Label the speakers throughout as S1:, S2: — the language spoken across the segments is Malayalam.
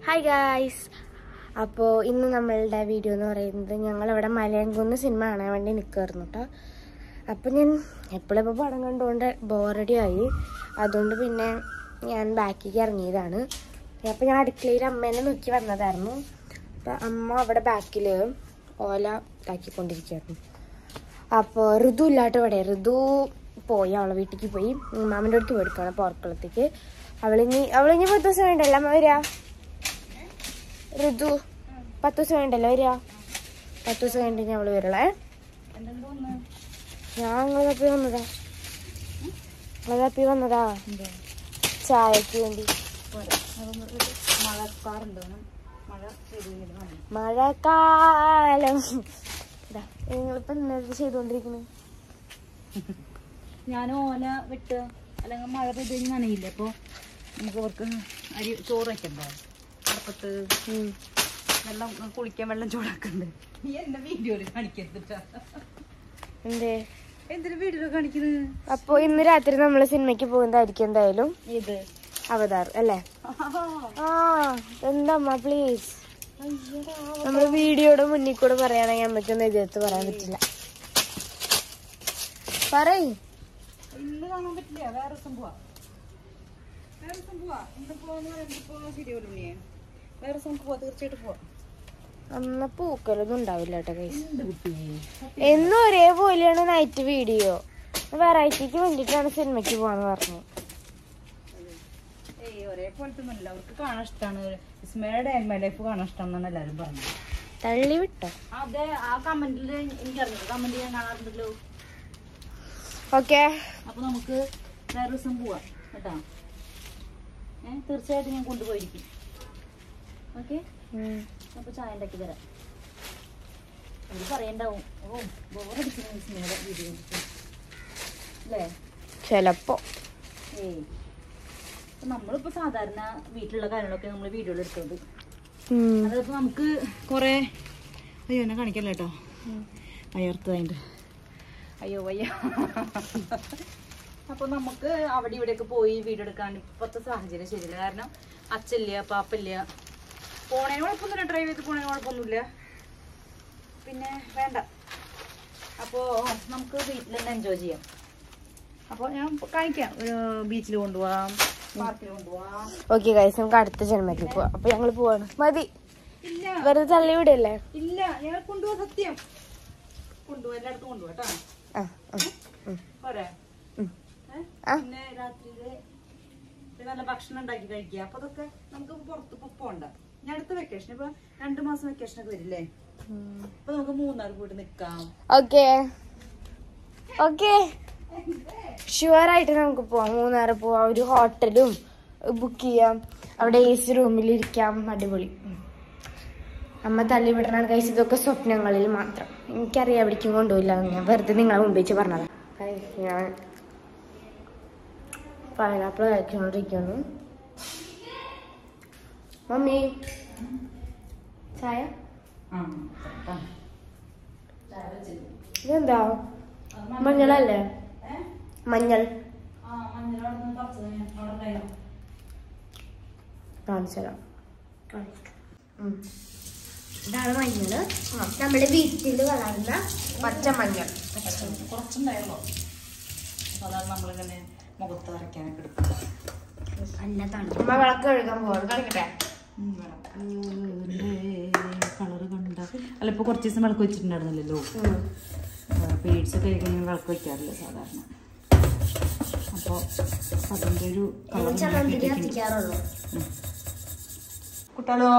S1: ഹായ് ഗായ്സ് അപ്പോൾ ഇന്ന് നമ്മളുടെ വീഡിയോ എന്ന് പറയുന്നത് ഞങ്ങളിവിടെ മലയംകുന്ന് സിനിമ കാണാൻ വേണ്ടി നിൽക്കുമായിരുന്നു കേട്ടോ അപ്പോൾ ഞാൻ എപ്പോഴും ഇപ്പോൾ പടം കണ്ടുകൊണ്ട് ബോറടി ആയി അതുകൊണ്ട് പിന്നെ ഞാൻ ബാക്കിലേക്ക് ഇറങ്ങിയതാണ് അപ്പോൾ ഞാൻ അടുക്കളയിൽ അമ്മേനെ നോക്കി വന്നതായിരുന്നു അപ്പോൾ അമ്മ അവിടെ ബാക്കിൽ ഓല ഇതാക്കിക്കൊണ്ടിരിക്കുകയായിരുന്നു അപ്പോൾ ഋതു ഇല്ലാട്ട് ഇവിടെ ഋതു പോയി അവളെ വീട്ടിലേക്ക് പോയി മാമൻ്റെ അടുത്ത് പോയെടുക്കണം പോർക്കുളത്തേക്ക് അവളിനി അവളിനി പത്ത് ദിവസം വേണ്ടല്ലോ അമ്മ വരിക ഋതു പത്ത് ദിവസം വേണ്ടല്ലോ വരിക പത്ത് ദിവസം കഴിഞ്ഞ് അവള് വരളേ ഞാൻ നിങ്ങളെ തപ്പി വന്നതാ നിങ്ങളെ തപ്പി വന്നതാ ചായക്ക് വേണ്ടി
S2: മഴക്കാറുണ്ട് മഴ പെയ്യുന്നില്ല
S1: മഴക്കാലം ഇതാ നിങ്ങളിപ്പോ ഇന്നത് ചെയ്തോണ്ടിരിക്കുന്നു
S2: ഞാൻ ഓല വിട്ട് അല്ലെങ്കിൽ മഴ പെയ്ത് കഴിഞ്ഞ് നനയില്ല അപ്പോൾ നമുക്ക് അവർക്ക് അരി ചോറ് വയ്ക്കണ്ടോ അടുപ്പത്ത് വെള്ളം കുളിക്കാൻ വെള്ളം ചൂടാക്കണ്ട് നീ എന്റെ വീഡിയോയിൽ കാണിക്കരുത്
S1: എന്തേ
S2: എന്തിനു വീഡിയോ കാണിക്കുന്നത്
S1: അപ്പൊ ഇന്ന് രാത്രി നമ്മള് സിനിമയ്ക്ക് പോകുന്നതായിരിക്കും എന്തായാലും
S2: ഇത്
S1: അവതാർ അല്ലേ ആ എന്താമ്മ പ്ലീസ് നമ്മള് വീഡിയോയുടെ മുന്നിൽ കൂടെ പറയുകയാണെങ്കിൽ അമ്മയ്ക്കൊന്നും എതിർത്ത് പറയാൻ പറ്റില്ല പറയ്
S2: ഇന്ന് കാണാൻ പറ്റില്ല വേറെ ദിവസം പോവാ വേറെ ദിവസം പോവാ ഇന്ന് പോവാന്ന് പറയുമ്പോ ശരിയല്ലേ വേറെ ദിവസം നമുക്ക് പോവാ തീർച്ചയായിട്ടും പോവാം
S1: അന്ന പൂക്കലൊന്നും ഉണ്ടാവില്ല കേട്ടോ കൈസ്
S2: എന്ത് കുട്ടി
S1: എന്നും ഒരേപോലെയാണ് നൈറ്റ് വീഡിയോ വെറൈറ്റിക്ക് വേണ്ടിയിട്ടാണ് സിനിമയ്ക്ക് പോവാന്ന് പറഞ്ഞു
S2: ഏയ് ഒരേ പോലത്തെ ഒന്നുമില്ല അവർക്ക് കാണാൻ ഇഷ്ടമാണ് വിസ്മയുടെ എം എൽ എഫ് കാണാൻ ഇഷ്ടമാണെന്നാണ് എല്ലാവരും പറഞ്ഞത്
S1: തള്ളി വിട്ടോ
S2: അതെ ആ കമന്റിൽ എനിക്കറിഞ്ഞു കമന്റ് ഞാൻ കാണാറുണ്ടല്ലോ
S1: ഓക്കെ
S2: അപ്പൊ നമുക്ക് വേറെ ദിവസം പോവാം കേട്ടാ ഏ തീർച്ചയായിട്ടും ഞാൻ കൊണ്ടുപോയിരിക്കും ഓക്കെ അപ്പൊ ചായ ഉണ്ടാക്കി തരാം എനിക്ക് പറയണ്ടാവും ഓ ബോറടിക്കുന്നു വിസ്മയുടെ വീഡിയോ അല്ലേ
S1: ചെലപ്പോ
S2: ഏയ് അപ്പൊ നമ്മളിപ്പോ സാധാരണ വീട്ടിലുള്ള കാര്യങ്ങളൊക്കെ നമ്മൾ വീഡിയോയിൽ എടുക്കുന്നത്
S1: ഉം.
S2: അതിപ്പോ നമുക്ക് കൊറേ അയ്യോ എന്നെ കാണിക്കല്ലോ കേട്ടോ അയർത്തതിൻ്റെ അയ്യോ വയ്യ അപ്പൊ നമുക്ക് അവിടെ ഇവിടെയൊക്കെ പോയി വീഡിയോ എടുക്കാൻ ഇപ്പോഴത്തെ സാഹചര്യം ശരിയില്ല കാരണം അച്ഛല്ല പാപ്പല്ല പോണേന് കുഴപ്പമൊന്നുമില്ല ഡ്രൈവ് ചെയ്ത് പോണേന് കുഴപ്പമൊന്നുമില്ല പിന്നെ വേണ്ട അപ്പോ നമുക്ക് വീട്ടിൽ തന്നെ എൻജോയ് ചെയ്യാം അപ്പോൾ ഞാൻ കാണിക്കാം ഒരു ബീച്ചിൽ കൊണ്ടുപോവാം പാർക്കിൽ കൊണ്ടുപോവാം
S1: ഓക്കെ ഗൈസ് നമുക്ക് അടുത്ത ജന്മത്തിൽ പോവാം അപ്പൊ ഞങ്ങള് പോവാണ് മതി
S2: ഇല്ല
S1: വെറുതെ തള്ളി വിടല്ലേ
S2: ഇല്ല ഞാൻ കൊണ്ടുപോവാ സത്യം കൊണ്ടുപോവാ എല്ലായിടത്തും കൊണ്ടുപോവാ കേട്ടോ
S1: ആ ആ, ഉം,
S2: പോരെ
S1: ഉം.
S2: ഏ?
S1: ആ.
S2: പിന്നെ രാത്രിയില് പിന്നെ നല്ല ഭക്ഷണം ഉണ്ടാക്കി കഴിക്കുക അപ്പൊ അതൊക്കെ നമുക്ക് പുറത്ത് ഇപ്പൊ പോണ്ട ഞാൻ അടുത്ത വെക്കേഷൻ ഇപ്പൊ രണ്ടു മാസം വെക്കേഷൻ ഒക്കെ വരില്ലേ അപ്പൊ നമുക്ക് മൂന്നാർ പോയിട്ട് നിക്കാം
S1: ഓക്കെ ഓക്കെ ഷുവർ ആയിട്ട് നമുക്ക് പോവാം മൂന്നാറ് പോവാം ഒരു ഹോട്ടലും ബുക്ക് ചെയ്യാം അവിടെ എ സി റൂമിൽ ഇരിക്കാം അടിപൊളി ഉം. അമ്മ തള്ളി വിടണ കൈസ് ഇതൊക്കെ സ്വപ്നങ്ങളിൽ മാത്രം എനിക്കറിയാം എവിടേക്കും കൊണ്ടുപോയില്ല ഞാൻ വെറുതെ നിങ്ങളെ മുമ്പ് വെച്ച് പറഞ്ഞതാ Guys, ഞാൻ പൈനാപ്പിൾ കഴിച്ചുകൊണ്ടിരിക്കുന്നു മമ്മി ചായ
S2: ആ കേട്ടോ.
S1: ഇതെന്താ മഞ്ഞളല്ലേ
S2: ഏ?
S1: മഞ്ഞൾ
S2: ആ മഞ്ഞളോട് പറിച്ചത് ഞാൻ അവിടെ ഉണ്ടായിരുന്നു.
S1: കാണിച്ചുതരാം ഉം. ഇതാണ് മഞ്ഞൾ നമ്മുടെ വീട്ടിൽ വളരുന്ന പച്ച മഞ്ഞൾ
S2: കുറച്ചുണ്ടായല്ലോ അപ്പൊ അതാണ് നമ്മളിങ്ങനെ മുഖത്ത് വരയ്ക്കാനൊക്കെ എടുക്കുന്നത്
S1: നല്ലതാണ് അമ്മ വിളക്ക് കഴുകാൻ പോകാൻ കളിക്കട്ടെ
S2: കളറ് കണ്ട അല്ല ഇപ്പൊ കുറച്ച് ദിവസം വിളക്ക് വെച്ചിട്ടുണ്ടായിരുന്നില്ലല്ലോ പീരീഡ്സ് ഒക്കെ കഴിഞ്ഞാൽ വിളക്ക് വെക്കാറില്ല സാധാരണ അപ്പോൾ അതിൻ്റെ ഒരു കളർ
S1: ചമ്മന്തിരി കത്തിക്കാറുള്ളൂ
S2: കുട്ടാലോ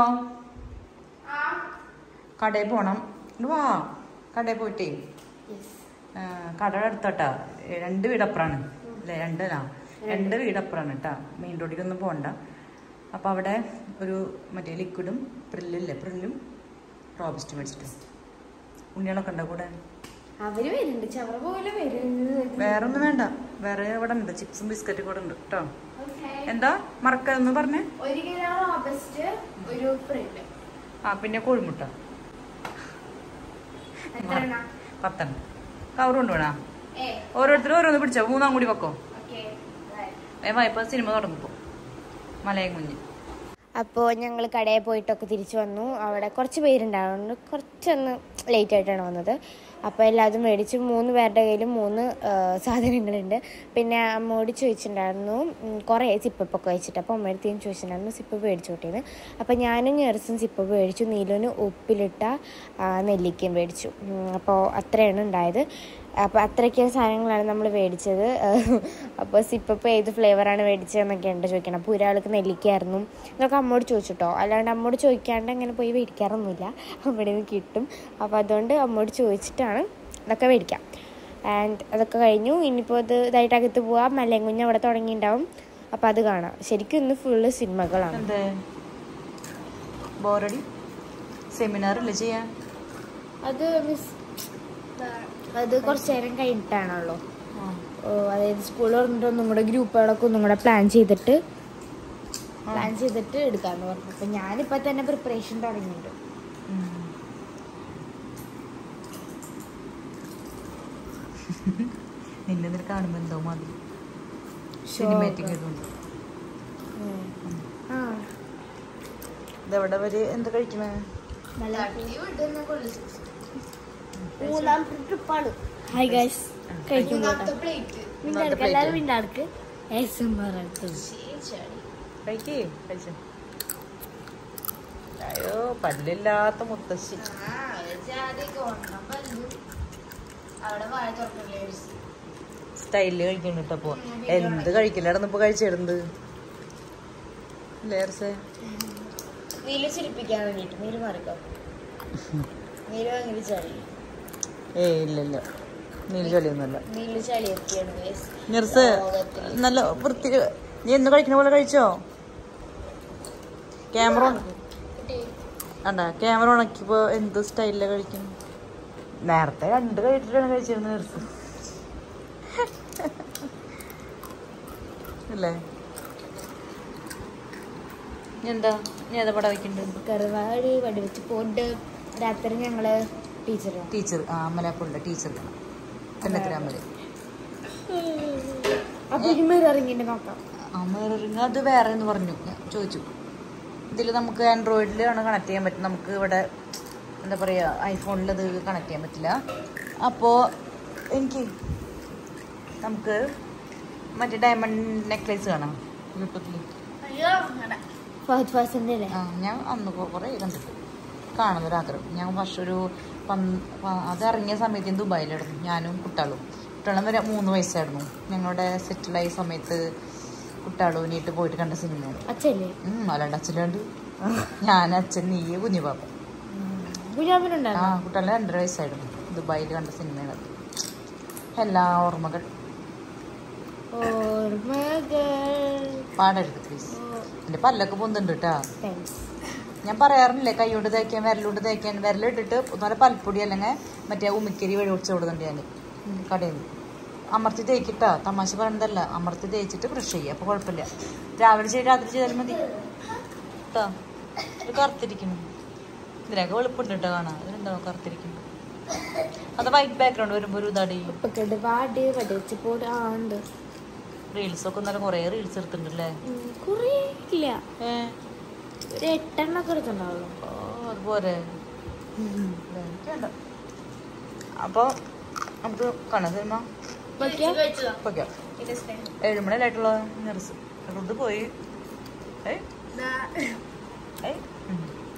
S2: കടയിൽ പോണം ഇങ്ങട് വാ കടയിൽ പോയിട്ടേ ആ, കടയുടെ അടുത്തോട്ടാ ഏ, രണ്ട് വീടപ്പുറാണ് അല്ലേ രണ്ടല്ല രണ്ട് വീടപ്പുറാണ് കേട്ടാ മെയിൻ റോഡിലൊന്നും പോകണ്ട അപ്പം അവിടെ ഒരു മറ്റേ ലിക്വിഡും പ്രില്ലില്ലേ പ്രില്ലും റോബസ്റ്റ് മേടിച്ചിട്ട് ഉണ്ണികളൊക്കെ ഉണ്ടോ കൂടെ
S1: അവര് വരുന്നുണ്ട് ചവറ പോലെ വരുന്നുണ്ട്
S2: വേറെ ഒന്നും വേണ്ട വേറെ ഇവിടെ ഉണ്ട് ചിപ്സും ബിസ്ക്കറ്റും കൂടെ ഉണ്ട് കേട്ടോ എന്താ മറക്കാന്ന് പറഞ്ഞേ
S1: ഒരു കിലോ റോബസ്റ്റ് ഒരു ഫ്രിഡ്
S2: ആ പിന്നെ കോഴിമുട്ട
S1: എത്ര എണ്ണ?
S2: പത്തെണ്ണം കവർ കൊണ്ടുപോണാ
S1: ഏ
S2: ഓരോരുത്തരും ഓരോന്ന് പിടിച്ചോ മൂന്നാം കൂടി വെക്കോ
S1: ഓക്കെ
S2: വേഗം ഇപ്പൊ സിനിമ തുടങ്ങിപ്പോ മലയും കുഞ്ഞ്
S1: അപ്പോൾ ഞങ്ങൾ കടയിൽ പോയിട്ടൊക്കെ തിരിച്ചു വന്നു അവിടെ കുറച്ച് പേരുണ്ടായിരുന്നു കുറച്ചൊന്ന് ലേറ്റ് ആയിട്ടാണ് വന്നത് അപ്പോൾ എല്ലാതും മേടിച്ചു മൂന്ന് പേരുടെ കയ്യിലും മൂന്ന് ആ, സാധനങ്ങളുണ്ട് പിന്നെ അമ്മയോട് ചോദിച്ചിട്ടുണ്ടായിരുന്നു ഉം, കുറേ സിപ്പപ്പൊക്കെ വെച്ചിട്ട് അപ്പോൾ അമ്മയുടെ ഞാൻ ചോദിച്ചിട്ടുണ്ടായിരുന്നു സിപ്പപ്പ് മേടിച്ചു കൂട്ടിയെന്ന് അപ്പോൾ ഞാനും ഞെർസും സിപ്പപ്പ് മേടിച്ചു നീലുവിന് ഉപ്പിലിട്ട ആ, നെല്ലിക്കയും മേടിച്ചു ഉം, അപ്പോൾ അത്രയാണ് ഉണ്ടായത് അപ്പോൾ അത്രയ്ക്ക് സാധനങ്ങളാണ് നമ്മൾ മേടിച്ചത് അപ്പോൾ സിപ്പപ്പ് ഏത് ഫ്ലേവറാണ് മേടിച്ചതെന്നൊക്കെ ഉണ്ട് ചോദിക്കണം അപ്പോൾ ഒരാൾക്ക് നെല്ലിക്കായിരുന്നു എന്നൊക്കെ അമ്മോട് ചോദിച്ചിട്ടോ അല്ലാണ്ട് അമ്മോട് ചോദിക്കാണ്ട് അങ്ങനെ പോയി മേടിക്കാറൊന്നുമില്ല അവിടെ നിന്ന് കിട്ടും അപ്പോൾ അതുകൊണ്ട് അമ്മോട് ചോദിച്ചിട്ടാണ് ഇതൊക്കെ മേടിക്കാം ആൻഡ് അതൊക്കെ കഴിഞ്ഞു ഇനിയിപ്പോൾ ഇത് ഇതായിട്ട് അകത്ത് പോവാം മലയങ്കുഞ്ഞ് അവിടെ തുടങ്ങിയിട്ടുണ്ടാവും അപ്പോൾ അത് കാണാം ശരിക്കും ഇന്ന് ഫുള്ള് സിനിമകളാണ്
S2: എന്ത് ബോറടി സെമിനാർ അല്ലേ ചെയ്യാൻ
S1: അത് മിസ് അത് കുറച്ച് നേരം കഴിഞ്ഞിട്ടാണല്ലോ ഓ, അതായത് സ്കൂൾ തുറന്നിട്ട് ഒന്നും കൂടെ ഗ്രൂപ്പുകളൊക്കെ ഒന്നും കൂടെ പ്ലാൻ ചെയ്തിട്ട് പ്ലാൻ ചെയ്തിട്ട് എടുക്കാന്ന് പറഞ്ഞു അപ്പൊ ഞാനിപ്പോ തന്നെ പ്രിപ്പറേഷൻ തുടങ്ങിയിട്ടുണ്ട്
S2: നിന്നെ നിനക്ക് കാണുമ്പോ എന്തോ മാതിരി സിനിമാറ്റിക് ആയതുകൊണ്ട്
S1: ആ
S2: ഇതെവിടെ വരെ എന്ത് കഴിക്കണേ
S1: മൂന്നാമത്തെ ട്രിപ്പാണ് ഹായ് ഗൈസ് കഴിക്കുമ്പോൾ മിണ്ടാടുക്ക് എല്ലാവരും മിണ്ടാടുക്ക്
S2: കഴിക്കേ കഴിച്ചോ അയ്യോ പല്ലില്ലാത്ത മുത്തശ്ശി സ്റ്റൈലില് കഴിക്കുന്നു കേട്ടോ അപ്പൊ എന്ത് കഴിക്കില്ലായിരുന്നു ഇപ്പൊ കഴിച്ചിടുന്നത് ലേർസേ
S1: നീല് ചിരിപ്പിക്കാൻ വേണ്ടിട്ട് നീല് മാറിക്കോ നീല് ഭയങ്കര ചളി
S2: ഏയ് ഇല്ല ഇല്ല നീല ചൊല്ലിയൊന്നുമല്ല
S1: നീല് ചളിയൊക്കെയാണ് ഗൈസ്
S2: നിർസ് നല്ല വൃത്തി നീ എന്ന് കഴിക്കുന്ന പോലെ കഴിച്ചോ ക്യാമറ അണ്ട ക്യാമറ ഉണക്കിയപ്പോ എന്ത് സ്റ്റൈലിലാണ് കഴിക്കുന്നു നേരത്തെ രണ്ട് കഴിച്ചിട്ടാണ് കഴിച്ചിരുന്നത് നിർസ് അല്ലേ ഇനി എന്താ നീ ഏതാ പടം വയ്ക്കുന്നുണ്ട്
S1: കറുവാട് വടിവെച്ച് പോയിട്ട് രാത്രി ഞങ്ങള് ടീച്ചറാണ്
S2: ടീച്ചർ ആ അമലാപ്പുള്ള ടീച്ചർ കണ്ടെത്തിരി അമല
S1: അപ്പൊ ഇനി ഇറങ്ങിയിട്ട് നോക്കാം
S2: അമറിങ് അത് വേറെ എന്ന് പറഞ്ഞു ഞാൻ ചോദിച്ചു ഇതിൽ നമുക്ക് ആൻഡ്രോയിഡിലാണ് കണക്ട് ചെയ്യാൻ പറ്റും നമുക്ക് ഇവിടെ എന്താ പറയുക ഐഫോണിൽ അത് കണക്ട് ചെയ്യാൻ പറ്റില്ല അപ്പോൾ എനിക്ക് നമുക്ക് മറ്റേ ഡയമണ്ട് നെക്ലേസ് കാണാം യൂട്യൂബിൽ
S1: ഫഹദ് ഫാസിന്റെ അല്ലേ
S2: ആ ഞാൻ അന്ന് കൊ- കുറേ കണ്ടിട്ട് കാണുന്നൊരാഗ്രഹം ഞാൻ വർഷം ഒരു പന്ത് പ- അത് ഇറങ്ങിയ സമയത്ത് ഞാൻ ദുബായിലായിരുന്നു ഞാനും കുട്ടാളും കുട്ടാളും വരെ മൂന്ന് വയസ്സായിരുന്നു ഞങ്ങളുടെ സെറ്റിലായ സമയത്ത് കുട്ടാളൂനായിട്ട് പോയിട്ട് കണ്ട സിനിമയാണ്
S1: അച്ഛല്ലേ
S2: ഉം, അല്ലാണ്ട് അച്ഛനുണ്ട് ഞാൻ അച്ഛൻ നീ കുഞ്ഞുപാപ്പ ആ
S1: കുഞ്ഞാമ്മനുണ്ടായിരുന്നു
S2: കുട്ടാളിന് രണ്ടര വയസ്സായിരുന്നു ദുബായിൽ കണ്ട സിനിമയാണ് അത് എല്ലാ ഓർമ്മകൾ
S1: ഓർമ്മകൾ
S2: പാടരുത് പ്ലീസ് എൻ്റെ പല്ലൊക്കെ പൊന്തുണ്ട് കേട്ടാ
S1: താങ്ക്സ്
S2: ഞാൻ പറയാറില്ലേ കൈകൊണ്ട് തേക്കാൻ വിരലുകൊണ്ട് തേക്കാൻ വിരലിട്ടിട്ട് നല്ല പൽപ്പൊടി അല്ലെങ്കിൽ മറ്റേ ഉമിക്കരി വഴി ഒഴിച്ച് കൊടുക്കുന്നുണ്ട് ഞാൻ കടയിൽ നിന്ന് അമർത്തി തേക്കിട്ടാ തമാശ പറയണതല്ല അമർത്തി തേച്ചിട്ട് ബ്രഷ് ചെയ്യുക അപ്പോൾ കുഴപ്പമില്ല രാവിലെ ചെയ്ത് രാത്രി ചെയ്താലും മതി കേട്ടോ ഇത് കറുത്തിരിക്കുന്നു ഇതിനൊക്കെ വെളുപ്പുണ്ട് കേട്ടോ കാണാം ഇതിനുണ്ടാവും കറുത്തിരിക്കുന്നു അത് വൈറ്റ് ബാക്ക്ഗ്രൗണ്ട് വരുമ്പോൾ ഒരു ഇതാടി
S1: ഉപ്പക്കട്ട് പാട് വടിവെച്ച് പോട് ആ ഉണ്ട്
S2: റീൽസൊക്കെ ഇന്നലെ കുറേ റീൽസ് എടുത്തിട്ടുണ്ടല്ലേ
S1: ഉം, കുറേ ഇല്ല
S2: ഏ
S1: ഒരു എട്ടെണ്ണൊക്കെ എടുത്തുണ്ടാവുള്ളൂ
S2: ഓ അതുപോലെ വേണ്ട അപ്പോൾ നമുക്ക് കാണാം സിനിമ ഓക്കെ ഏഴുമണിയിലായിട്ടുള്ള നർസ് റുത് പോയി ഏയ് ഏയ് ഉം.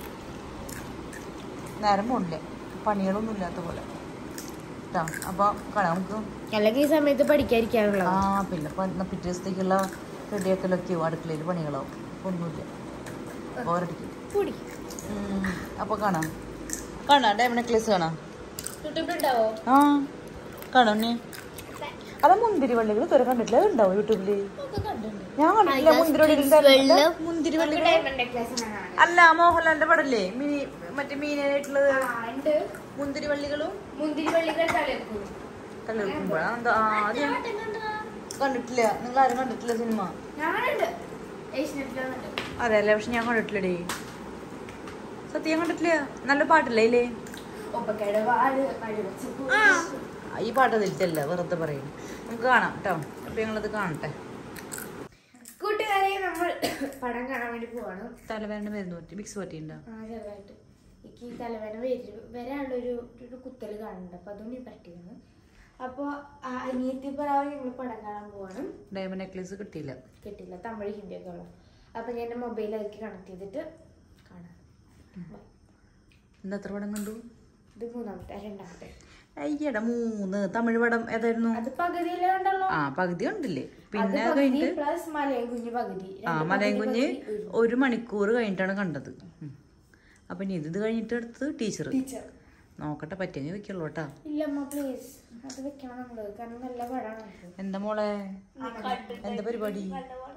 S2: നേരം പോണില്ല പണികളൊന്നും ഇല്ലാത്ത പോലെ കേട്ടോ അപ്പോൾ കാണാം നമുക്ക്
S1: അല്ലെങ്കിൽ ഈ സമയത്ത് പഠിക്കാതിരിക്കാനുള്ള
S2: ആ പിന്നെ ഇപ്പം എന്നാ പിറ്റേ ദിവസത്തേക്കുള്ള റെഡിയാക്കലൊക്കെയോ അടുക്കളയിൽ പണികളാവും ഒന്നുമില്ല ബോറടിക്കും
S1: കൂടി
S2: അപ്പോൾ കാണാം കാണാം ഡയമണ്ട് നെക്ലേസ് കാണാം
S1: യൂട്യൂബിലുണ്ടാവോ
S2: ആ കാണാം നീ അതാ മുന്തിരി വള്ളികൾ ഇതുവരെ കണ്ടിട്ടില്ല അതുണ്ടാവും യൂട്യൂബില് ഞാൻ കണ്ടിട്ടില്ല മുന്തിരി വള്ളികൾ മുന്തിരി വള്ളികൾ അല്ല മോഹൻലാലിന്റെ പടല്ലേ മിനി മറ്റേ മീനായിട്ടുള്ളത് മുന്തിരി വള്ളികളും
S1: മുന്തിരി വള്ളികൾ തലക്കും
S2: കല്ലെടുക്കുമ്പോഴാ എന്താ ആദ്യം കണ്ടിട്ടില്ല നിങ്ങൾ ആരും കണ്ടിട്ടില്ല സിനിമ
S1: ഞാനുണ്ട് ഏഷ്യനെറ്റിലുണ്ട്
S2: അതെ അല്ലേ പക്ഷെ ഞാൻ കണ്ടിട്ടില്ലടേ സത്യം കണ്ടിട്ടില്ല നല്ല പാട്ടല്ലേ ഇല്ലേ
S1: ഒപ്പക്കയുടെ വാട് വടിവെച്ച് പോ
S2: ഈ പാട്ട് അതിലിട്ടല്ല വെറുതെ പറയുന്നു നമുക്ക് കാണാം കേട്ടോ അപ്പൊ ഞങ്ങളത് കാണട്ടെ
S1: കൂട്ടുകാരെ നമ്മൾ പടം കാണാൻ വേണ്ടി പോവാണ്
S2: തലവേദന മരുന്ന് പറ്റി മിക്സ് പറ്റിയിട്ടുണ്ടോ
S1: ആ ചെറുതായിട്ട് എനിക്ക് ഈ തലവേദന വരും വരാനുള്ളൊരു ഒരു കുത്തൽ കാണുന്നുണ്ട് അപ്പൊ അതുകൊണ്ട് ഈ പറ്റിയാണ് അപ്പോൾ അനിയത്തി പ്രാവ് ഞങ്ങൾ പടം കാണാൻ പോവാണ്
S2: ഡയമണ്ട് നെക്ലേസ് കിട്ടിയില്ല
S1: കിട്ടില്ല തമിഴ് ഹിന്ദിയൊക്കെ ഉള്ള അപ്പൊ ഞാൻ എൻ്റെ മൊബൈലിലേക്ക് കണക്ട് ചെയ്തിട്ട് കാണാം Bye.
S2: ഇന്ന് എത്ര പടം കണ്ടു
S1: ഇത് മൂന്നാമത്തെ രണ്ടാമത്തെ
S2: അയ്യടാ മൂന്ന് തമിഴ് പടം ഏതായിരുന്നു
S1: അത് പകുതിയിലേ ഉണ്ടല്ലോ
S2: ആ പകുതി കണ്ടില്ലേ
S1: അത്
S2: പിന്നെ അത്
S1: പകുതി
S2: കഴിഞ്ഞിട്ട്
S1: പ്ലസ് മലയും കുഞ്ഞ് പകുതി
S2: ആ
S1: രണ്ട്
S2: മലയും
S1: പകുതി,
S2: കുഞ്ഞ്
S1: പകുതി, ഒരു.
S2: ഒരു മണിക്കൂർ കഴിഞ്ഞിട്ടാണ് കണ്ടത് ഉം. അപ്പൊ ഇനി ഇത് കഴിഞ്ഞിട്ട് എടുത്ത് ടീച്ചർ
S1: ടീച്ചർ
S2: നോക്കട്ടെ പറ്റിയെങ്കിൽ വെക്കുള്ളൂ കേട്ടാ
S1: ഇല്ലമ്മ പ്ലീസ് അത് വെക്കണം നമ്മള് കാരണം നല്ല പടമാണ് അത്.
S2: എന്താ മോളെ എന്താ പരിപാടി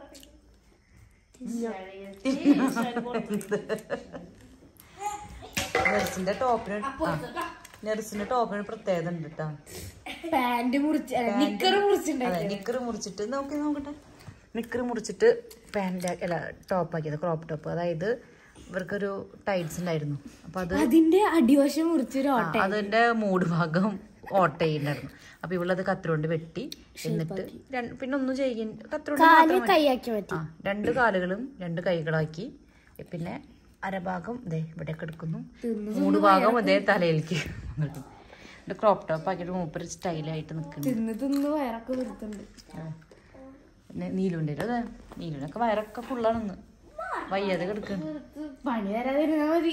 S2: നെർസിന്റെ ടോപ്പിന് നെർസിന്റെ ടോപ്പിന് പ്രത്യേകത ഉണ്ട് കേട്ടോ
S1: പാന്റ് മുറിച്ച് നിക്കർ മുറിച്ചിട്ടുണ്ടായി
S2: അതെ നിക്കർ മുറിച്ചിട്ട് നോക്കി നോക്കട്ടെ നിക്കർ മുറിച്ചിട്ട് പാന്റ് അല്ല ടോപ്പ് ആക്കിയത് ക്രോപ്പ് ടോപ്പ് അതായത് ഇവർക്കൊരു ടൈറ്റ്സ് ഉണ്ടായിരുന്നു അപ്പൊ അത്
S1: അതിന്റെ അടിവശം മുറിച്ചൊരു
S2: ആ,
S1: ഓട്ട
S2: അതിന്റെ മൂട് ഭാഗം ഓട്ടയുണ്ടായിരുന്നു അപ്പൊ ഇവളത് കത്തിരോണ്ട് വെട്ടി എന്നിട്ട് രണ്ട്- പിന്നെ ഒന്നും ചെയ്യും കത്തിരോണ്ട്
S1: കാല്
S2: മാത്രം വെട്ടി.
S1: കൈയാക്കി മാറ്റി
S2: ആ രണ്ട് കാലുകളും രണ്ട് കൈകളാക്കി പിന്നെ അരഭാഗം ഇതേ ഇവിടെ കിടക്കുന്നു മൂന്ന് ഭാഗം ഇതേ തലയിലേക്ക് വന്നിട്ട് ക്രോപ്പ് ടോപ്പ് ആക്കിയിട്ട് മൂപ്പര് സ്റ്റൈലായിട്ട് നിൽക്കുന്നു
S1: തിന്ന് തിന്ന് വയറൊക്കെ വരുത്തുണ്ട്
S2: പിന്നെ നീലുവിൻ്റെ അതെ നീലുവിനൊക്കെ വയറൊക്കെ ഫുള്ളാണെന്ന് വയ്യാതെ കിടക്കുന്നു
S1: പണി തരാതിരുന്നാ മതി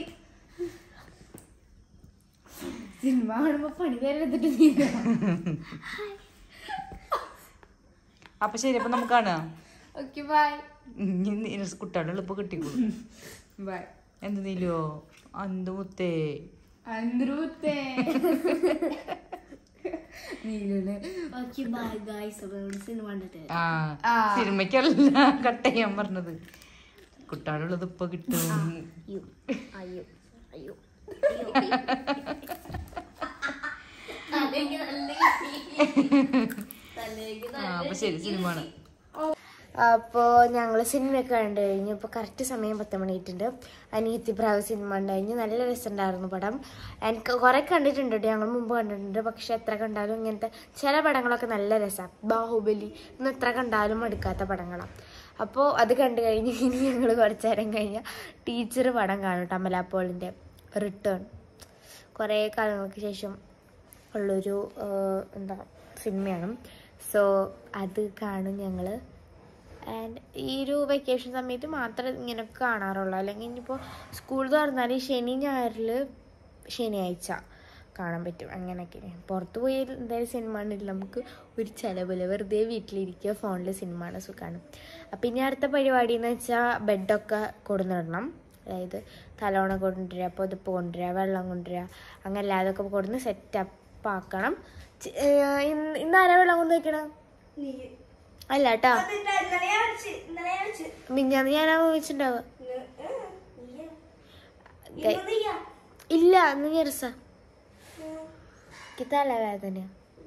S1: സിനിമ കാണുമ്പോ പണി തരാതിട്ട്
S2: അപ്പൊ ശരി അപ്പൊ നമുക്ക് കാണാം
S1: ഓക്കെ ബൈ
S2: കുട്ടികളുടെ എളുപ്പം കിട്ടിക്കോളൂ
S1: ബൈ
S2: എന്ത് നീലുവോ അന്ത് മുത്തേ
S1: അന്ത്രൂത്തേ നീലൂന് ഓക്കെ ബൈ ഗൈസ് അപ്പോൾ സിനിമ കണ്ടിട്ട്
S2: ആ സിനിമയ്ക്കല്ല കട്ട് ചെയ്യാൻ പറഞ്ഞത് കുട്ടികളുള്ളത് ഇപ്പൊ കിട്ടും
S1: അയ്യോ അയ്യോ അയ്യോ
S2: ആ അപ്പൊ ശരി സിനിമ ആണ്
S1: അപ്പോൾ ഞങ്ങൾ സിനിമയൊക്കെ കണ്ടു കഴിഞ്ഞു ഇപ്പോൾ കറക്റ്റ് സമയം പത്ത് മണിയിട്ടുണ്ട് അനിയത്തി പ്രാവ് സിനിമ കണ്ടു കഴിഞ്ഞു നല്ല രസമുണ്ടായിരുന്നു പടം എനിക്ക് കുറേ കണ്ടിട്ടുണ്ട് കേട്ടോ ഞങ്ങൾ മുമ്പ് കണ്ടിട്ടുണ്ട് പക്ഷെ എത്ര കണ്ടാലും ഇങ്ങനത്തെ ചില പടങ്ങളൊക്കെ നല്ല രസമാണ് ബാഹുബലി ഇന്ന് എത്ര കണ്ടാലും മടുക്കാത്ത പടങ്ങളാണ് അപ്പോൾ അത് കണ്ടു കഴിഞ്ഞ് ഇനി ഞങ്ങൾ കുറച്ച് നേരം കഴിഞ്ഞാൽ ടീച്ചർ പടം കാണും കേട്ടോ അമലാപ്പോളിൻ്റെ റിട്ടേൺ കുറേ കാലങ്ങൾക്ക് ശേഷം ഉള്ളൊരു ആ, എന്താ സിനിമയാണ് സോ അത് കാണും ഞങ്ങൾ ആൻഡ് ഈ ഒരു വെക്കേഷൻ സമയത്ത് മാത്രമേ ഇങ്ങനെയൊക്കെ കാണാറുള്ളൂ അല്ലെങ്കിൽ ഇനിയിപ്പോൾ സ്കൂൾ തുറന്നാൽ ശനി ഞായറിൽ ശനിയാഴ്ച കാണാൻ പറ്റും അങ്ങനെയൊക്കെ പുറത്ത് പോയി എന്തായാലും സിനിമ കണ്ടില്ല നമുക്ക് ഒരു ചിലവില്ല വെറുതെ വീട്ടിലിരിക്കുക ഫോണിൽ സിനിമ കാണാൻ സുഖമാണ് അപ്പം ഇനി അടുത്ത പരിപാടി എന്ന് വെച്ചാൽ ബെഡൊക്കെ കൊടുന്നിടണം അതായത് തലോണ കൊണ്ടുവരിക പുതപ്പ് കൊണ്ടുവരിക വെള്ളം കൊണ്ടുവരിക അങ്ങനെ അല്ലാതൊക്കെ കൊടുന്ന് സെറ്റപ്പ് ആക്കണം ചി- ഏർ ഇന്ന് ഇന്നാരാ വെള്ളം കൊണ്ട് വെക്കണം അല്ല കേട്ടോ മിഞ്ഞാന്ന് ഞാനാ വെച്ചിട്ടുണ്ടാവുക ഇല്ല അന്ന് ഞെരസ തലവേദന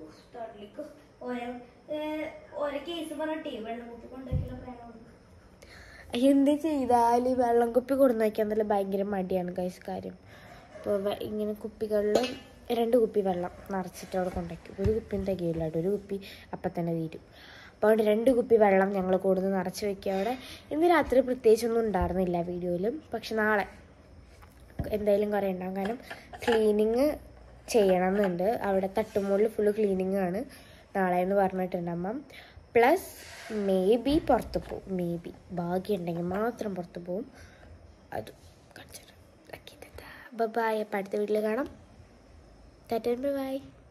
S1: എന്ത് ചെയ്താലും ഈ വെള്ളം കുപ്പി കൊടുന്ന് വയ്ക്കാൻ നല്ല ഭയങ്കര മടിയാണ് കൈസ് കാര്യം അപ്പോൾ ഇങ്ങനെ കുപ്പികളിൽ രണ്ട് കുപ്പി വെള്ളം നിറച്ചിട്ട് അവിടെ കൊണ്ടുവയ്ക്കും ഒരു കുപ്പിയും തികയില്ല കേട്ടോ ഒരു കുപ്പി അപ്പം തന്നെ തീരും അപ്പോൾ അവിടെ രണ്ട് കുപ്പി വെള്ളം ഞങ്ങൾ കൊടുന്ന് നിറച്ച് വെക്കുക അവിടെ ഇന്ന് രാത്രി പ്രത്യേകിച്ചൊന്നും ഉണ്ടായിരുന്നില്ല വീഡിയോയിലും പക്ഷെ നാളെ എന്തായാലും കുറേ ഉണ്ടാവും കാരണം ക്ലീനിങ് ചെയ്യണം എന്നുണ്ട് അവിടെ തട്ടുമുകളിൽ ഫുള്ള് ക്ലീനിങ് ആണ് നാളെ എന്ന് പറഞ്ഞിട്ടുണ്ട് അമ്മ പ്ലസ് മേ ബി പുറത്ത് പോവും മേ ബി ഭാഗ്യമുണ്ടെങ്കിൽ മാത്രം പുറത്ത് പോവും അത് കാണിച്ചു ബൈ അപ്പം അടുത്ത വീട്ടിൽ കാണാം ടാറ്റ ബൈ